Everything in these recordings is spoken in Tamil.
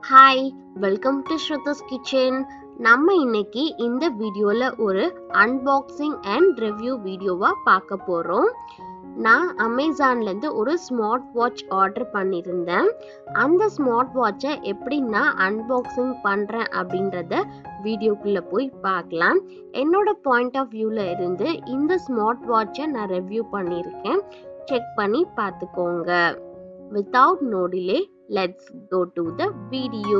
ஹாய் வெல்கம் டு ஸ்ருதஸ் கிச்சன் நம்ம இன்னைக்கு இந்த வீடியோல ஒரு அன்பாக்சிங் அண்ட் ரிவ்யூ வீடியோவா பார்க்க போறோம் நான் அமேசான்ல இருந்து ஒரு ஸ்மார்ட் வாட்ச் ஆர்டர் பண்ணியிருந்தேன் அந்த ஸ்மார்ட் வாட்சை எப்படி நான் அன்பாக்சிங் பண்றேன் அப்படின்றத வீடியோக்குள்ள போய் பார்க்கலாம் என்னோட பாயிண்ட் ஆஃப் வியூல இருந்து இந்த ஸ்மார்ட் வாட்சை நான் ரிவ்யூ பண்ணியிருக்கேன் செக் பண்ணி பார்த்துக்கோங்க without no delay let's go to the video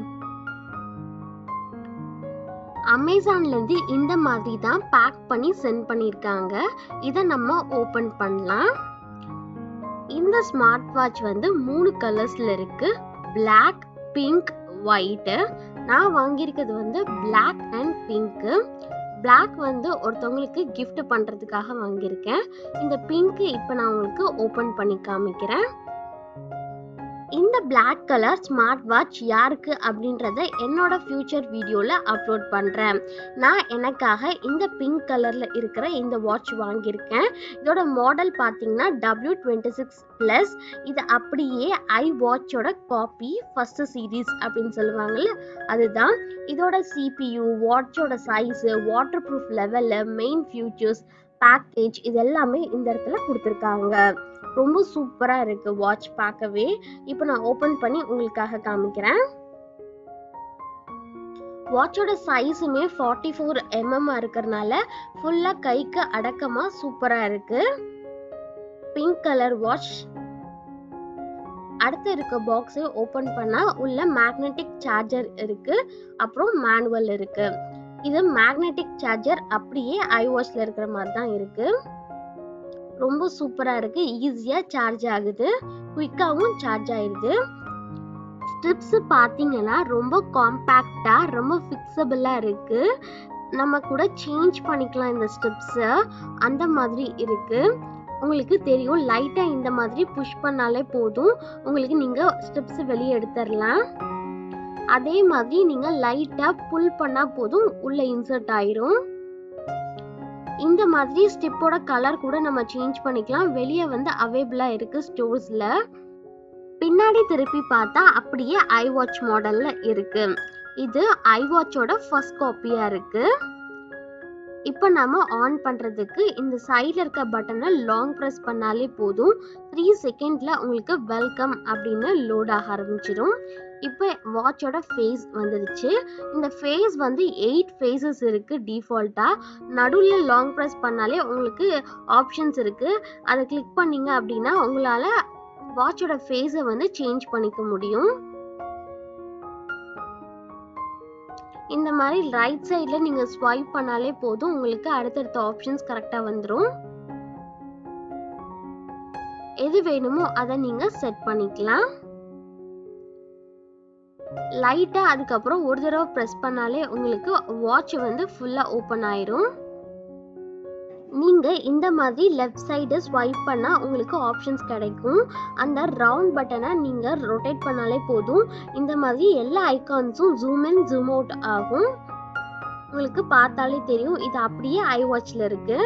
அமேசான்ல இருந்து இந்த மாதிரி தான் பேக் பண்ணி சென்ட் பண்ணிருக்காங்க இதை நம்ம ஓபன் பண்ணலாம் இந்த ஸ்மார்ட் வாட்ச் வந்து மூணு கலர்ஸ்ல இருக்கு Black பிங்க் ஒயிட் நான் வாங்கியிருக்கிறது வந்து Black அண்ட் பிங்க் Black வந்து ஒருத்தவங்களுக்கு gift பண்றதுக்காக வாங்கியிருக்கேன் இந்த பிங்க் இப்போ நான் உங்களுக்கு ஓபன் பண்ணி காமிக்கிறேன் இந்த Black கலர் ஸ்மார்ட் வாட்ச் யாருக்கு அப்படின்றத என்னோட ஃபியூச்சர் வீடியோவில் அப்லோட் பண்ணுறேன் நான் எனக்காக இந்த பிங்க் கலரில் இருக்கிற இந்த வாட்ச் வாங்கியிருக்கேன் இதோட மாடல் பார்த்தீங்கன்னா டபிள்யூ டுவெண்ட்டி சிக்ஸ் ப்ளஸ் இது அப்படியே ஐ வாட்சோட காப்பி ஃபர்ஸ்ட் சீரீஸ் அப்படின்னு சொல்லுவாங்கல்ல அதுதான் இதோட சிபியூ வாட்சோட size water proof level main features package இது எல்லாமே இந்த இடத்துல கொடுத்துருக்காங்க ரொம்ப சூப்பராக இருக்கு வாட்ச் பார்க்கவே இப்போ நான் ஓப்பன் பண்ணி உங்களுக்காக காமிக்கிறேன் வாட்சோட சைஸுமே ஃபார்ட்டி ஃபோர் எம்எம் இருக்கிறனால ஃபுல்லாக கைக்கு அடக்கமாக சூப்பராக இருக்கு பிங்க் கலர் வாட்ச் அடுத்து இருக்க பாக்ஸை ஓப்பன் பண்ணால் உள்ள மேக்னெட்டிக் சார்ஜர் இருக்கு அப்புறம் மேனுவல் இருக்கு இது மேக்னெட்டிக் சார்ஜர் அப்படியே ஐவாட்ச்ல இருக்கிற மாதிரி தான் இருக்கு ரொம்ப சூப்பரா இருக்கு ஈஸியா சார்ஜ் ஆகுது குயிக்காவும் சார்ஜ் ஆயிடுது ஸ்ட்ரிப்ஸ் பாத்தீங்கன்னா ரொம்ப காம்பேக்டா ரொம்ப ஃபிக்ஸபிளா இருக்கு நம்ம கூட சேஞ்ச் பண்ணிக்கலாம் இந்த ஸ்ட்ரிப்ஸை அந்த மாதிரி இருக்கு உங்களுக்கு தெரியும் லைட்டா இந்த மாதிரி புஷ் பண்ணாலே போதும் உங்களுக்கு நீங்க ஸ்ட்ரிப்ஸ் வெளியே எடுத்துடலாம் அதே மாதிரி நீங்க லைட்டா புல் பண்ணா போதும் உள்ள இன்சர்ட் ஆயிரும் இந்த மாதிரி ஸ்டிப்போட கலர் கூட நம்ம சேஞ்ச் பண்ணிக்கலாம் வெளியே வந்து அவைபிளா இருக்கு ஸ்டோர்ஸ்ல பின்னாடி திருப்பி பார்த்தா அப்படியே ஐ வாட்ச் மாடல்ல இருக்கு இது ஐ வாட்சோட ஃபர்ஸ்ட் காப்பியா இருக்கு இப்போ நம்ம ஆன் பண்றதுக்கு இந்த சைடில் இருக்க பட்டனை லாங் ப்ரெஸ் பண்ணாலே போதும் த்ரீ செகண்ட்ல உங்களுக்கு வெல்கம் அப்படின்னு லோட் ஆக ஆரம்பிச்சிடும் இப்போ வாட்சோட ஃபேஸ் வந்துடுச்சு இந்த ஃபேஸ் வந்து எயிட் ஃபேஸஸ் இருக்கு டிஃபால்ட்டாக நடுவில் லாங் ப்ரெஸ் பண்ணாலே உங்களுக்கு ஆப்ஷன்ஸ் இருக்கு அதை கிளிக் பண்ணீங்க அப்படின்னா உங்களால் வாட்சோட ஃபேஸை வந்து சேஞ்ச் பண்ணிக்க முடியும் இந்த மாதிரி ரைட் சைடில் நீங்கள் ஸ்வைப் பண்ணாலே போதும் உங்களுக்கு அடுத்தடுத்த ஆப்ஷன்ஸ் கரெக்டாக வந்துடும் எது வேணுமோ அதை நீங்கள் செட் பண்ணிக்கலாம் லைட்டாக அதுக்கப்புறம் ஒரு தடவை ப்ரெஸ் பண்ணாலே உங்களுக்கு வாட்ச் வந்து ஃபுல்லாக ஓப்பன் ஆயிரும் நீங்கள் இந்த மாதிரி லெஃப்ட் சைடு ஸ்வைப் பண்ணால் உங்களுக்கு ஆப்ஷன்ஸ் கிடைக்கும் அந்த ரவுண்ட் பட்டனை நீங்கள் ரொட்டேட் பண்ணாலே போதும் இந்த மாதிரி எல்லா ஐகான்ஸும் ஜூம் இன் ஜூம் அவுட் ஆகும் உங்களுக்கு பார்த்தாலே தெரியும் இது அப்படியே ஐ வாட்ச்ல இருக்கு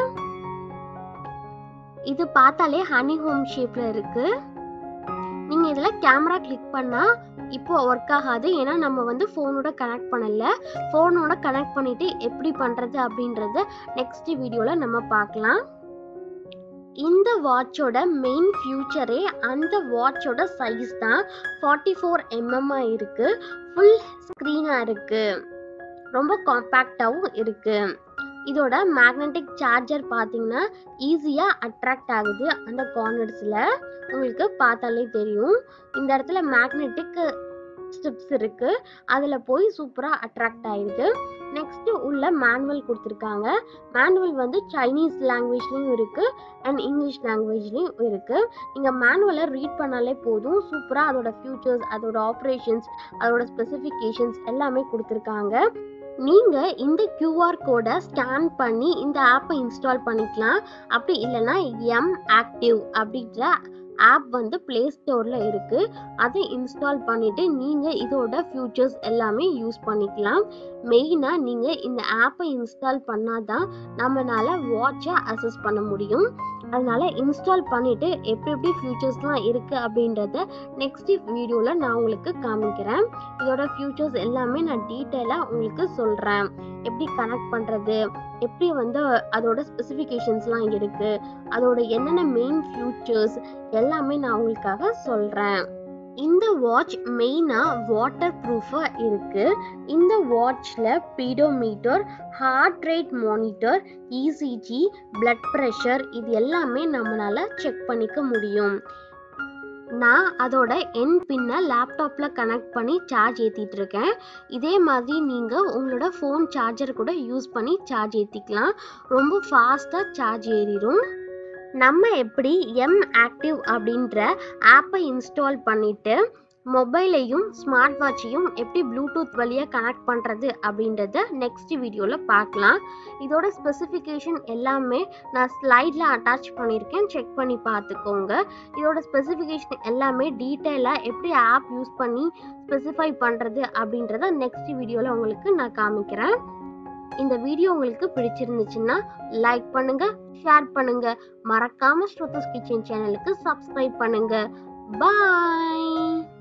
இது பார்த்தாலே ஹனி ஹோம் ஷேப்ல இருக்கு நீங்க இதுல கேமரா கிளிக் பண்ணா இப்போ ஒர்க் ஆகாது ஏன்னா நம்ம வந்து ஃபோனோட கனெக்ட் பண்ணல ஃபோனோட கனெக்ட் பண்ணிட்டு எப்படி பண்றது அப்படின்றத நெக்ஸ்ட் வீடியோல நம்ம பார்க்கலாம் இந்த வாட்சோட மெயின் ஃபியூச்சரே அந்த வாட்சோட சைஸ் தான் ஃபார்ட்டி ஃபோர் எம்எம்மா இருக்கு ஃபுல் ஸ்க்ரீனாக இருக்கு ரொம்ப காம்பேக்டாகவும் இருக்கு இதோட மேக்னெட்டிக் சார்ஜர் பார்த்தீங்கன்னா ஈஸியாக அட்ராக்ட் ஆகுது அந்த கார்னர்ஸில் உங்களுக்கு பார்த்தாலே தெரியும் இந்த இடத்துல மேக்னெட்டிக் ஸ்ட்ரிப்ஸ் இருக்கு அதில் போய் சூப்பராக அட்ராக்ட் ஆயிடுது நெக்ஸ்ட் உள்ள மேனுவல் கொடுத்துருக்காங்க மேனுவல் வந்து சைனீஸ் லாங்குவேஜ்லேயும் இருக்கு அண்ட் இங்கிலீஷ் லாங்குவேஜ்லேயும் இருக்கு நீங்கள் மேனுவலை ரீட் பண்ணாலே போதும் சூப்பராக அதோட ஃபியூச்சர்ஸ் அதோட ஆப்ரேஷன்ஸ் அதோட ஸ்பெசிஃபிகேஷன்ஸ் எல்லாமே கொடுத்துருக்காங்க நீங்கள் இந்த கியூஆர் கோடை ஸ்கேன் பண்ணி இந்த ஆப்பை இன்ஸ்டால் பண்ணிக்கலாம் அப்படி இல்லைன்னா எம் ஆக்டிவ் அப்படின்ற ஆப் வந்து ப்ளே ஸ்டோரில் இருக்குது அதை இன்ஸ்டால் பண்ணிவிட்டு நீங்கள் இதோட ஃபியூச்சர்ஸ் எல்லாமே யூஸ் பண்ணிக்கலாம் மெயினாக நீங்கள் இந்த ஆப்பை இன்ஸ்டால் பண்ணால் தான் நம்மளால் வாட்சை அசஸ் பண்ண முடியும் அதனால இன்ஸ்டால் பண்ணிட்டு எப்படி எப்படி ஃபியூச்சர்ஸ்லாம் இருக்கு அப்படின்றத நெக்ஸ்ட் வீடியோல நான் உங்களுக்கு காமிக்கிறேன் இதோட ஃபியூச்சர்ஸ் எல்லாமே நான் டீட்டெயிலாக உங்களுக்கு சொல்றேன் எப்படி கனெக்ட் பண்றது எப்படி வந்து அதோட ஸ்பெசிஃபிகேஷன்ஸ்லாம் இருக்கு அதோட என்னென்ன மெயின் ஃபியூச்சர்ஸ் எல்லாமே நான் உங்களுக்காக சொல்றேன் இந்த வாட்ச் மெயினாக வாட்டர் ப்ரூஃபாக இருக்கு இந்த வாட்ச்சில் pedometer heart rate monitor ECG blood pressure இது எல்லாமே நம்மளால செக் பண்ணிக்க முடியும் நான் அதோட என் பின்னை லேப்டாப்பில் கனெக்ட் பண்ணி சார்ஜ் ஏற்றிட்டு இருக்கேன் இதே மாதிரி நீங்கள் உங்களோட ஃபோன் சார்ஜர் கூட யூஸ் பண்ணி சார்ஜ் ஏற்றிக்கலாம் ரொம்ப ஃபாஸ்ட்டாக சார்ஜ் ஏறிடும் நம்ம எப்படி எம் ஆக்டிவ் அப்படின்ற ஆப்பை இன்ஸ்டால் பண்ணிட்டு மொபைலையும் ஸ்மார்ட் வாட்சையும் எப்படி ப்ளூடூத் வழியாக கனெக்ட் பண்ணுறது அப்படின்றத நெக்ஸ்ட் வீடியோவில் பார்க்கலாம் இதோட ஸ்பெசிஃபிகேஷன் எல்லாமே நான் ஸ்லைடில் அட்டாச் பண்ணியிருக்கேன் செக் பண்ணி பார்த்துக்கோங்க இதோட ஸ்பெசிஃபிகேஷன் எல்லாமே டீட்டெயிலாக எப்படி ஆப் யூஸ் பண்ணி ஸ்பெசிஃபை பண்ணுறது அப்படின்றத நெக்ஸ்ட் வீடியோவில் உங்களுக்கு நான் காமிக்கிறேன் இந்த வீடியோ உங்களுக்கு பிடிச்சிருந்துச்சுன்னா லைக் பண்ணுங்க ஷேர் பண்ணுங்க மறக்காம ஸ்ரோத்தஸ் கிச்சன் சேனலுக்கு சப்ஸ்கிரைப் பண்ணுங்க பாய்